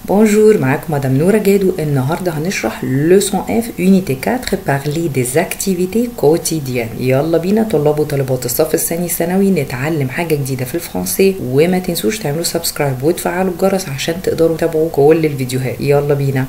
بونجور معاكم مدام نورة جادو النهارده هنشرح لوسون اف يونيتي 4 بارلي ديز اكتيفيتي كوتيديان يلا بينا طلاب وطالبات الصف الثاني ثانوي نتعلم حاجة جديدة في الفرنسي وما تنسوش تعملوا سبسكرايب وتفعلوا الجرس عشان تقدروا تتابعوا كل الفيديوهات يلا بينا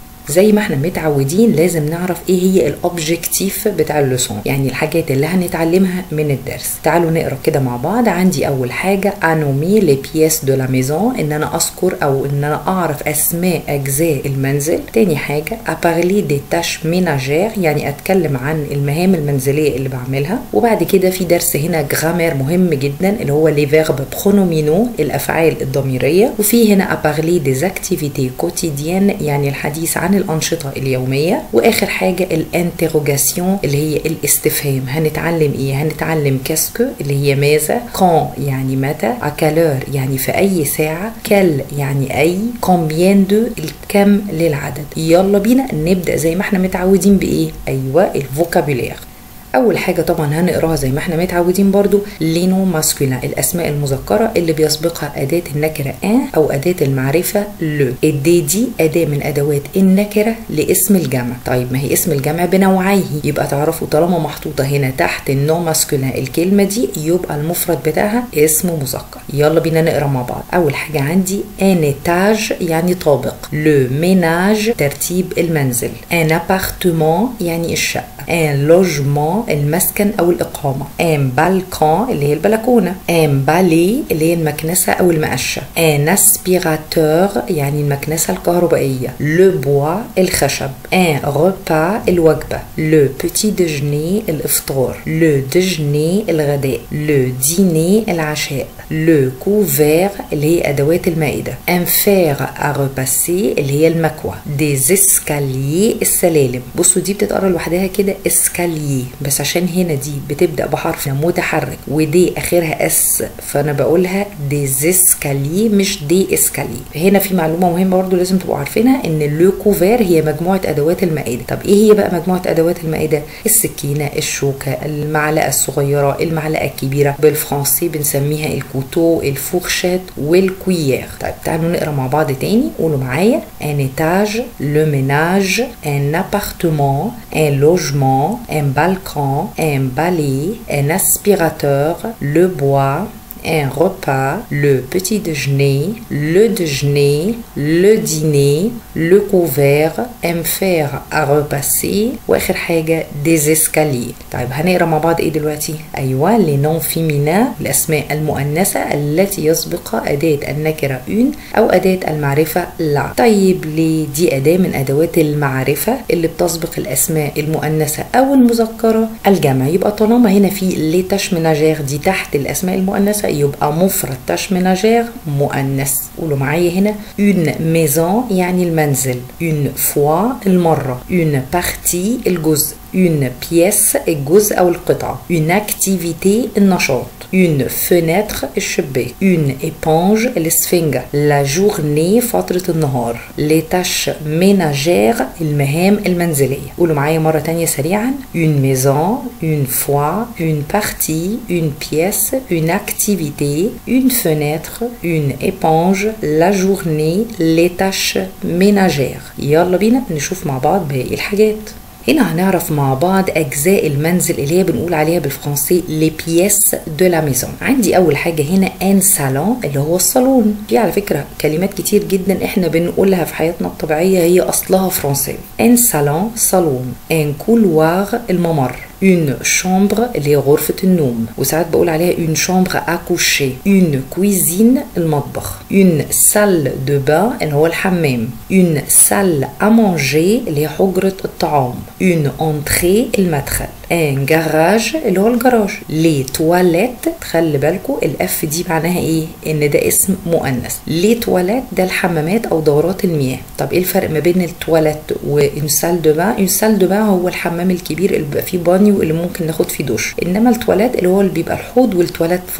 زي ما احنا متعودين لازم نعرف ايه هي الاوبجيكتيف بتاع اللسون يعني الحاجات اللي هنتعلمها من الدرس تعالوا نقرا كده مع بعض عندي اول حاجه انومي لي بيس دو لا ميزون ان انا اذكر او ان انا اعرف اسماء اجزاء المنزل تاني حاجه ابارلي دي تاش ميناجير يعني اتكلم عن المهام المنزليه اللي بعملها وبعد كده في درس هنا جرامير مهم جدا اللي هو لي فيرب برونومينو الافعال الضميريه وفي هنا ابارلي دي اكتيفيتي كوتيديان يعني الحديث عن الأنشطة اليومية وآخر حاجة الانتروجاسيون اللي هي الاستفهام هنتعلم إيه؟ هنتعلم كاسكو اللي هي ماذا كون يعني متى أكالور يعني في أي ساعة كل يعني أي كومبيان دو الكم للعدد يلا بينا نبدأ زي ما احنا متعودين بإيه؟ أيوة الفوكابولير اول حاجه طبعا هنقراها زي ما احنا متعودين برضو لينو ماسكولين الاسماء المذكره اللي بيسبقها اداه النكره ان او اداه المعرفه لو الدي دي اداه من ادوات النكره لاسم الجمع طيب ما هي اسم الجمع بنوعيه يبقى تعرفوا طالما محطوطه هنا تحت النو ماسكولين الكلمه دي يبقى المفرد بتاعها اسم مذكر يلا بينا نقرا مع بعض اول حاجه عندي ان ايتاج يعني طابق لو ميناج ترتيب المنزل ان ابارتمون يعني الشقه ان لوجمون المسكن او الاقامه ان بالكون اللي هي البلكونه ان بالي اللي هي المكنسه او المقشه ان اسبيراتور يعني المكنسه الكهربائيه لو بوا الخشب ان روبا الوجبه لو بوتي ديجني الافطار لو ديجني الغداء لو ديني العشاء لو كوفير اللي هي ادوات المائده ان فير ا ريباسي اللي هي المكوى دي اسكاليي السلالم بصوا دي بتتقرا لوحدها كده اسكاليي بس عشان هنا دي بتبدا بحرف متحرك ودي اخرها اس فانا بقولها دي اسكاليي مش دي اسكاليي هنا في معلومه مهمه برضو لازم تبقوا عارفينها ان لو كوفير هي مجموعه ادوات المائده طب ايه هي بقى مجموعه ادوات المائده السكينه الشوكه المعلقه الصغيره المعلقه الكبيره بالفرنسي بنسميها الكوتو الفورشيت والكويير طيب تعالوا نقرا مع بعض تاني قولوا معايا ان ايتاج لو ميناج ان ابارتمون ان لوجمون un balcon, un balai, un aspirateur, le bois, un repas, le petit déjeuner, le déjeuner, le dîner, le couvert, un fer à repasser واخر حاجه des escaliers طيب هنقرا مع بعض ايه دلوقتي ايوه لي نون فيمينا الاسماء المؤنثه التي يسبقها اداه النكره اون او اداه المعرفه لا طيب ليه دي اداه من ادوات المعرفه اللي بتسبق الاسماء المؤنثه او المذكره الجمع يبقى طالما هنا في لي تاش مناجير دي تحت الاسماء المؤنثه يبقى مفرد تاش مناجير مؤنث قولوا معايا هنا اون ميزون يعني المنزل اون فوا المره اون بارتي الجزء اون بيس الجزء او القطعه اون اكتيفيتي النشاط une fenêtre الشباك une éponge الاسفنجة la journée فترة النهار les tâches ménagères المهام المنزلية قولوا معايا مرة تانية سريعا une maison une fois une partie une pièce une activité une fenêtre une éponge la journée les tâches ménagères يلا بينا نشوف مع بعض باقي الحاجات هنا هنعرف مع بعض اجزاء المنزل اللي هي بنقول عليها بالفرنسي لي بيس دو لا ميزون عندي اول حاجه هنا ان صالون اللي هو الصالون في على فكره كلمات كتير جدا احنا بنقولها في حياتنا الطبيعيه هي اصلها فرنسي ان صالون صالون ان كولوار الممر اون شامبر اللي هي غرفة النوم وساعات بقول عليها اون شامبر اكوشي اون كويزين المطبخ اون سال دو بان اللي هو الحمام اون سال امانجي اللي هي حجرة الطعام اون انتري المدخل ان جراج اللي هو الجراج لي تواليت خلي بالكم الاف دي معناها ايه ان ده اسم مؤنث لي تواليت ده الحمامات او دورات المياه طب ايه الفرق ما بين التواليت وان سال دو بان ان سال دو بان هو الحمام الكبير اللي بيبقى فيه بانيو اللي ممكن ناخد فيه دش انما التواليت اللي هو اللي بيبقى الحوض والتواليت فقط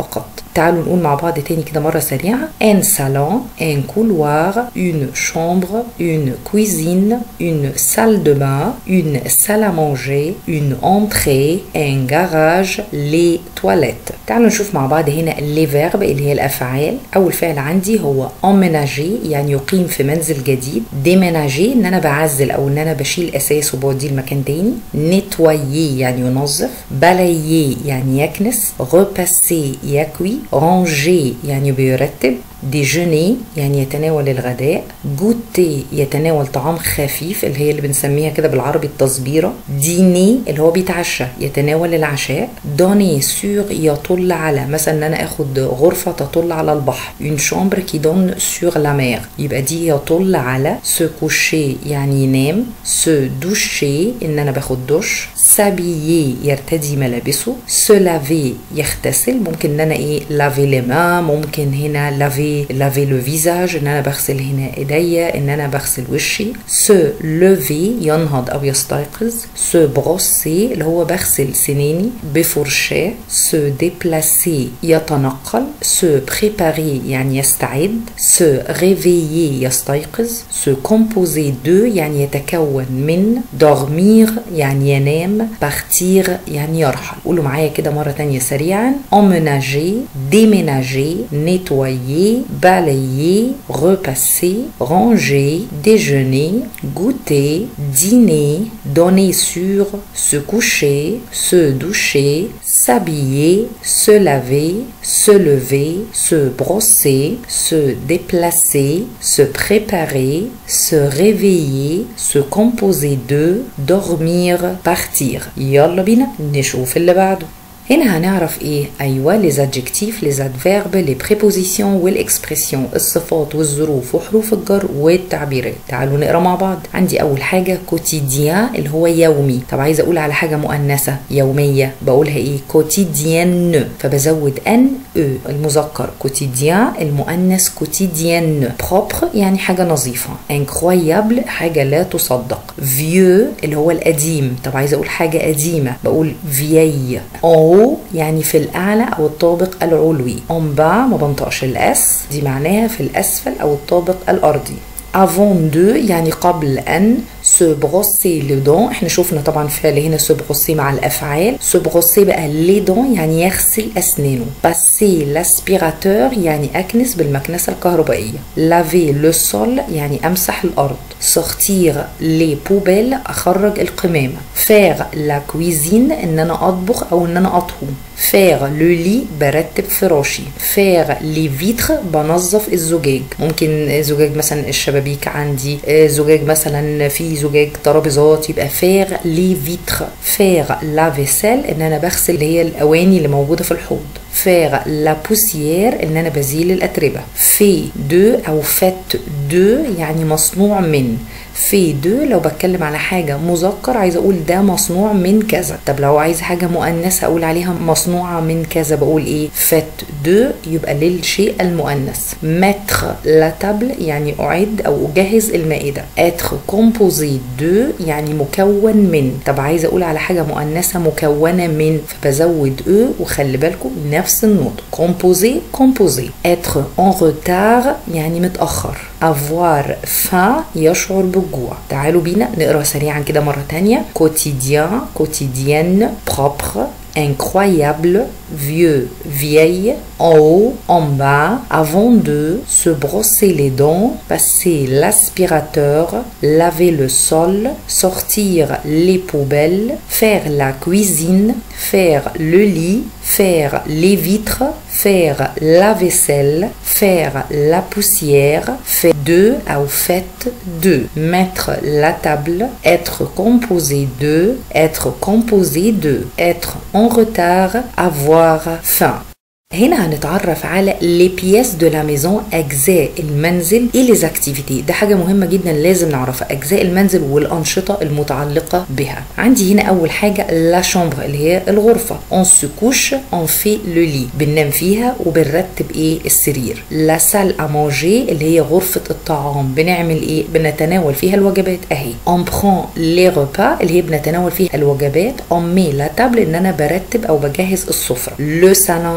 تعالوا نقول مع بعض تاني كده مرة سريعة un salon un couloir une chambre une cuisine une salle de bain une salle à manger une entrée un garage les toilettes تعالوا نشوف مع بعض هنا les verbes اللي هي الأفعال أول فعل عندي هو emménager يعني يقيم في منزل جديد déménager إن أنا بعزل أو إن أنا بشيل أساس وبوديه لمكان تاني nettoyer يعني ينظف balayer يعني يكنس repasser يكوي ranger يعني بيرتب ديجوني يعني يتناول الغداء جوتي يتناول طعام خفيف اللي هي اللي بنسميها كده بالعربي التصبيرة ديني اللي هو بيتعشى يتناول العشاء دوني سور يطل على مثلا ان انا اخد غرفة تطل على البحر اون شامبر كي دون سور لا مير يبقى دي يطل على سو كوشي يعني ينام سو دوشي ان انا باخد دش سابيي يرتدي ملابسه سو لافي يغتسل ممكن ان انا ايه لافي لي ممكن هنا لافي لافي لو فيزاج ان انا بغسل هنا ايديا ان انا بغسل وشي سو لوفي ينهض او يستيقظ سو بروسي اللي هو بغسل سناني بفرشاه سو ديبلاسي يتنقل سو بريباري يعني يستعد سو ريفيي يستيقظ سو كومبوزي دو يعني يتكون من دورمير يعني ينام بارتير يعني يرحل قولوا معايا كده مرة تانية سريعا emménager déménager nettoyer balayer, repasser, ranger, déjeuner, goûter, dîner, donner sur, se coucher, se doucher, s'habiller, se laver, se lever, se brosser, se déplacer, se préparer, se réveiller, se composer de, dormir, partir. يلا بينا نشوف اللي بعده هنا هنعرف ايه ايوه لي زادجكتيف لي زادفيرب لي بريبوزيسيون والاكسبريسيون الصفات والظروف وحروف الجر والتعبيرات تعالوا نقرا مع بعض عندي اول حاجه كوتيديان اللي هو يومي طب عايزه اقول على حاجه مؤنثه يوميه بقولها ايه كوتيديان فبزود ان او المذكر كوتيديان المؤنث كوتيديان بروبر يعني حاجه نظيفه انكرويابل حاجه لا تصدق فيو اللي هو القديم طب عايزه اقول حاجه قديمه بقول فيي اون يعني في الأعلى أو الطابق العلوي en bas ما بنطقش الأس دي معناها في الأسفل أو الطابق الأرضي avant de يعني قبل أن se brosser les dents احنا شفنا طبعا فعل هنا se brosser مع الأفعال se brosser بقى les dents يعني يغسل أسنانه passer l'aspirateur يعني أكنس بالمكنسة الكهربائية laver le sol يعني أمسح الأرض sortir les poubelles أخرج القمامة faire la cuisine إن أنا أطبخ أو إن أنا أطهو faire le lit برتب فراشي faire les vitres بنظف الزجاج ممكن زجاج مثلا الشبابيك عندي زجاج مثلا في زجاج ترابيزات يبقى faire les vitres faire la vaisselle إن أنا بغسل اللي هي الأواني اللي موجودة في الحوض faire la poussière ان انا بزيل الاتربه في دو او فات دو يعني مصنوع من في دو لو بتكلم على حاجة مذكر عايزة أقول ده مصنوع من كذا طب لو عايز حاجة مؤنثة أقول عليها مصنوعة من كذا بقول إيه فات دو يبقى للشيء المؤنث متر لا تابل يعني أعد أو أجهز المائدة اتر كومبوزي دو يعني مكون من طب عايزة أقول على حاجة مؤنثة مكونة من فبزود أو وخلي بالكم نفس النطق كومبوزي كومبوزي اتر اون روتار يعني متأخر avoir faim يشعر بالجوع تعالوا بينا نقرا سريعا كده مرة تانية quotidien quotidienne propre incroyable, vieux, vieille, en haut, en bas, avant de se brosser les dents, passer l'aspirateur, laver le sol, sortir les poubelles, faire la cuisine, faire le lit, faire les vitres, faire la vaisselle, faire la poussière, faire deux ou faites deux, mettre la table, être composé de, être composé de, être en retard, avoir faim. هنا هنتعرف على لي بياس دو لا ميزون اجزاء المنزل ايه ليز اكتيفيتي ده حاجه مهمه جدا لازم نعرفها اجزاء المنزل والانشطه المتعلقه بها عندي هنا اول حاجه لا شامبر اللي هي الغرفه اون سو كوش اون في لو لي بننام فيها وبنرتب ايه السرير لا سال ا مانجي اللي هي غرفه الطعام بنعمل ايه بنتناول فيها الوجبات اهي اون برون لي ريبا اللي هي بنتناول فيها الوجبات اون مي لا تابل ان انا برتب او بجهز السفره لو سالون اكيد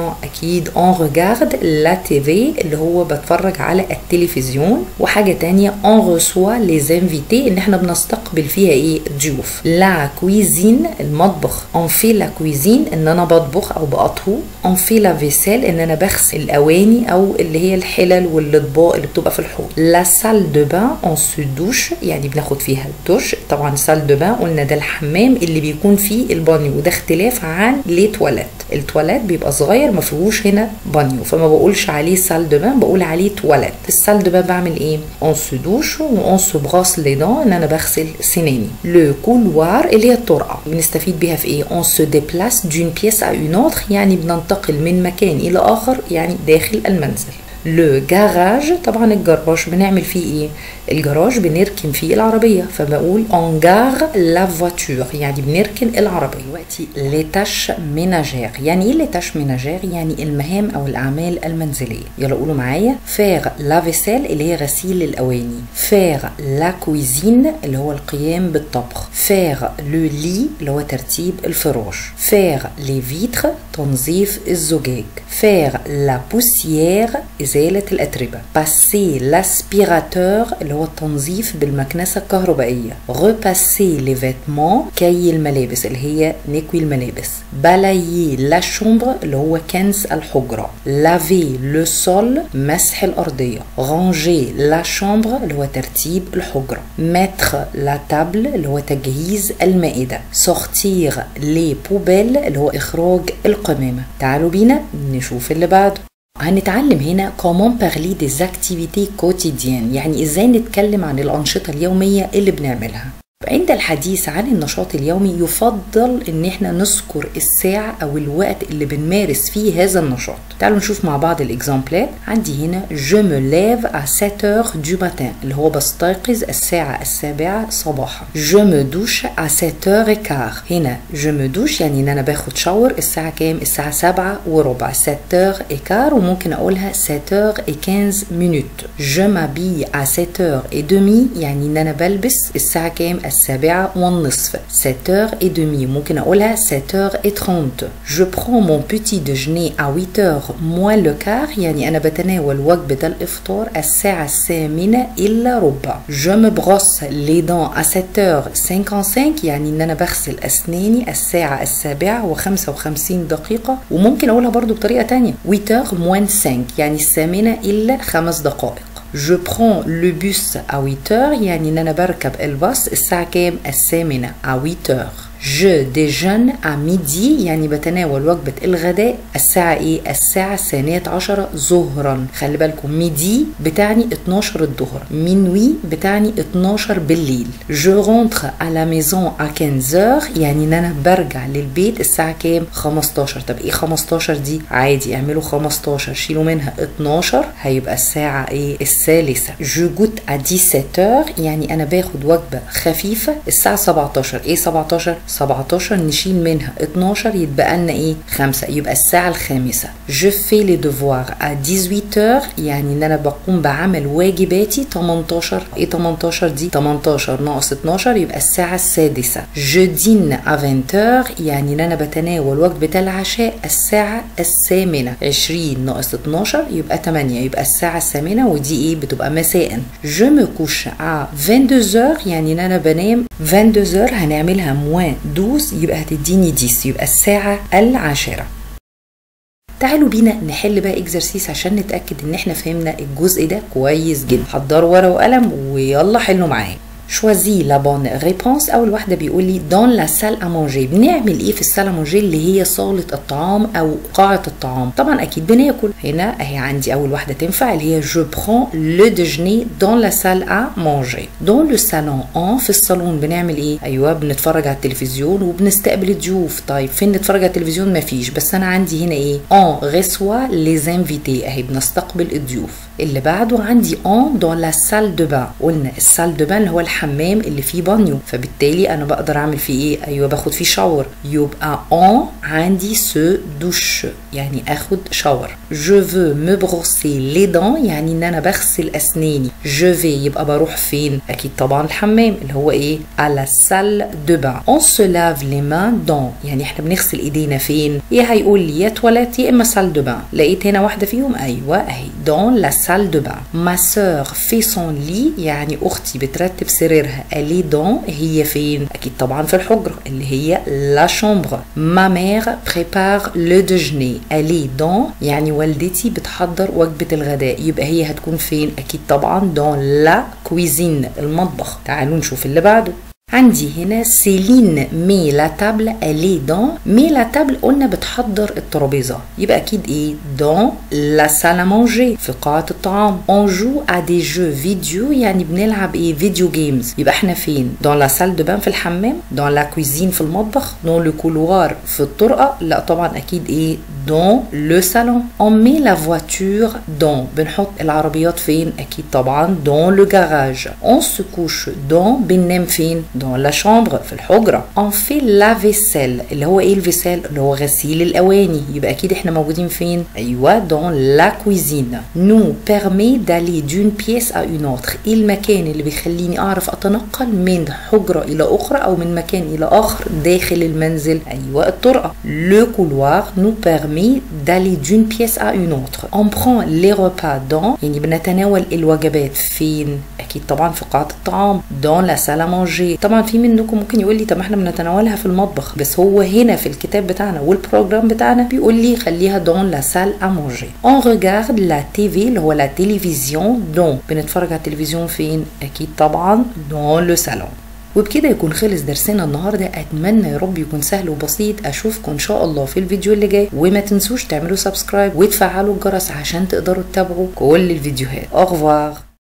اكيد on regarde la TV اللي هو بتفرج على التلفزيون وحاجة تانية on reçoit les invités ان احنا بنستقبل فيها ايه ضيوف la cuisine المطبخ on fait la cuisine ان انا بطبخ او بأطهو on fait la vaisselle ان انا بغسل الاواني او اللي هي الحلل والاطباق اللي بتبقى في الحوض la salle de bain on se douche يعني بناخد فيها الدش طبعا salle de bain قلنا ده الحمام اللي بيكون فيه البانيو وده اختلاف عن لي تواليت التواليت بيبقى صغير ما فيهوش هنا بانيو فما بقولش عليه سال دو بان بقول عليه تواليت السال دو بان بعمل ايه اون سو دوش اون سو براس لي دون ان انا بغسل سناني لو كولوار اللي هي الطرقه بنستفيد بيها في ايه اون سو ديبلاس دون بيس ا اون اوتر يعني بننتقل من مكان الى اخر يعني داخل المنزل لو جاراج طبعا الجراج بنعمل فيه ايه الجراج بنركن فيه العربية فبقول اون جار لا فواتور يعني بنركن العربية دلوقتي ليتاش ميناجير يعني ايه ليتاش ميناجير يعني المهام او الاعمال المنزلية يلا قولوا معايا فير لا فيسيل اللي هي غسيل الاواني فير لا كويزين اللي هو القيام بالطبخ فير لو لي اللي هو ترتيب الفراش فير لي فيتر تنظيف الزجاج فير لا بوسيير ازالة الاتربة باسي لاسبيراتور اللي هو التنظيف بالمكنسة الكهربائية repasser les vêtements كي الملابس اللي هي نكوي الملابس balayer la chambre اللي هو كنس الحجرة laver le sol مسح الأرضية ranger la chambre اللي هو ترتيب الحجرة mettre la table اللي هو تجهيز المائدة sortir les poubelles اللي هو إخراج القمامة تعالوا بينا نشوف اللي بعده هنتعلم هنا comment parler des activités quotidiennes يعني ازاي نتكلم عن الأنشطة اليومية اللي بنعملها عند الحديث عن النشاط اليومي يفضل ان احنا نذكر الساعة او الوقت اللي بنمارس فيه هذا النشاط تعالوا نشوف مع بعض الاكزامبلات عندي هنا je me lève à 7 heures du matin اللي هو بستيقظ الساعة السابعة صباحا je me douche à 7 heures et quart هنا je me douche يعني ان انا باخد شاور الساعة كام الساعة 7 وربع 7 heures et quart وممكن اقولها 7 heures et 15 minutes je m'habille à 7 heures et demie يعني ان انا بلبس الساعة كام السابعة والنصف 7 heures et demie ممكن أقولها 7 heures et 30 Je prends mon petit déjeuner à 8 heures moins le quart يعني أنا بتناول وجبة الإفطار الساعة الثامنة إلا ربع Je me brosse les dents à 7 heures 55 يعني إن أنا بغسل أسناني الساعة السابعة و55 دقيقة وممكن أقولها برضو بطريقة تانية 8 heures moins 5 يعني الثامنة إلا خمس دقائق Je prends le bus à 8 heures يعني ان انا بركب الباص الساعة كام؟ الثامنة à 8 heures. Je déjeune à midi يعني بتناول وجبة الغداء الساعة ايه؟ الساعة الثانية عشرة ظهرا خلي بالكم ميدي بتعني 12 الظهر minuit بتعني 12 بالليل Je rentre à la maison à 15 heures يعني ان انا برجع للبيت الساعة كام؟ 15 طب ايه 15 دي؟ عادي اعملوا 15 شيلوا منها 12 هيبقى الساعة ايه؟ الثالثة Je goûte à 17 heures يعني انا باخد وجبة خفيفة الساعة 17 ايه 17؟ 17 نشيل منها 12 يتبقى لنا ايه 5 يبقى الساعة الخامسة je fais les devoirs à 18 heures يعني ان انا بقوم بعمل واجباتي 18 ايه 18 دي 18 ناقص 12 يبقى الساعة السادسة je dîne à 20 heures يعني ان انا بتناول وجبة العشاء الساعة الثامنة 20 ناقص 12 يبقى 8 يبقى الساعة الثامنة ودي ايه بتبقى مساء je me couche à 22 heures يعني ان انا بنام 22 heures هنعملها موان 12 يبقى هتديني 10 يبقى الساعة العاشرة تعالوا بينا نحل بقى اكزرسيس عشان نتأكد ان احنا فهمنا الجزء ده كويس جدا حضروا ورقة وقلم ويلا حلوا معايا شوازي لا بون ريبونس اول واحده بيقول لي دون لا سال ا مانجي بنعمل ايه في السال ا مانجي اللي هي صاله الطعام او قاعه الطعام طبعا اكيد بناكل هنا اهي عندي اول واحده تنفع اللي هي جو برون لو ديجني دون لا سال ا مانجي دون لو سالون ان في الصالون بنعمل ايه ايوه بنتفرج على التلفزيون وبنستقبل الضيوف طيب فين نتفرج على التلفزيون مفيش بس انا عندي هنا ايه ان ريسوا لي انفيتي اهي بنستقبل الضيوف اللي بعده عندي ان دون لا سال دو بان قلنا السال دو بان اللي هو الحمام اللي فيه بانيو فبالتالي انا بقدر اعمل فيه ايه ايوه باخد فيه شاور يبقى اون عندي سو دوش يعني اخد شاور جو فو مو بروسي لي دون يعني ان انا بغسل اسناني جو في يبقى بروح فين اكيد طبعا الحمام اللي هو ايه على سال دو بان اون سو لاف لي مان دون يعني احنا بنغسل ايدينا فين يا هيقول لي يا تواليت يا اما سال دو بان لقيت هنا واحده فيهم ايوه اهي دون لا سال دو بان ما سور في سون لي يعني اختي بترتب سريرها الي دون هي فين اكيد طبعا في الحجره اللي هي لا شومبر ما مير بريبار لو ديجني الي دون يعني والدتي بتحضر وجبه الغداء يبقى هي هتكون فين اكيد طبعا دون لا كويزين المطبخ تعالوا نشوف اللي بعده عندي هنا سيلين مي لا تابل الي دون مي لا تابل قلنا بتحضر الترابيزه يبقى اكيد ايه دون لا سال مانجي في قاعه الطعام اون جو ا دي جو فيديو يعني بنلعب ايه فيديو جيمز يبقى احنا فين دون لا سال دو بان في الحمام دون لا كويزين في المطبخ دون لو كولوار في الطرقه لا طبعا اكيد ايه دون لو سالون اون مي لا فواتور دون بنحط العربيات فين اكيد طبعا دون لو جاراج اون سو كوش دون بننام فين دون لا شامبر في الحجره اون في لا فيسيل اللي هو ايه الفيسيل اللي هو غسيل الاواني يبقى اكيد احنا موجودين فين ايوه دون لا كويزين نو بيرمي دالي دون بيس ا اون اوتر ايه المكان اللي بيخليني اعرف اتنقل من حجره الى اخرى او من مكان الى اخر داخل المنزل ايوه الطرقه لو كولوار نو بيرمي دالي دون بيس ا اون اوتر اون برون لي ريبا دون يعني بنتناول الوجبات فين اكيد طبعا في قاعه الطعام دون لا سال مانجي طبعا في منكم ممكن يقول لي طب احنا بنتناولها في المطبخ بس هو هنا في الكتاب بتاعنا والبروجرام بتاعنا بيقول لي خليها دون لا سال ا مانجي اون ريغارد لا تي في اللي هو لا تيليفزيون دون بنتفرج على التلفزيون فين اكيد طبعا دون لو سالون وبكده يكون خلص درسنا النهارده اتمنى يا رب يكون سهل وبسيط اشوفكم ان شاء الله في الفيديو اللي جاي وما تنسوش تعملوا سبسكرايب وتفعلوا الجرس عشان تقدروا تتابعوا كل الفيديوهات au revoir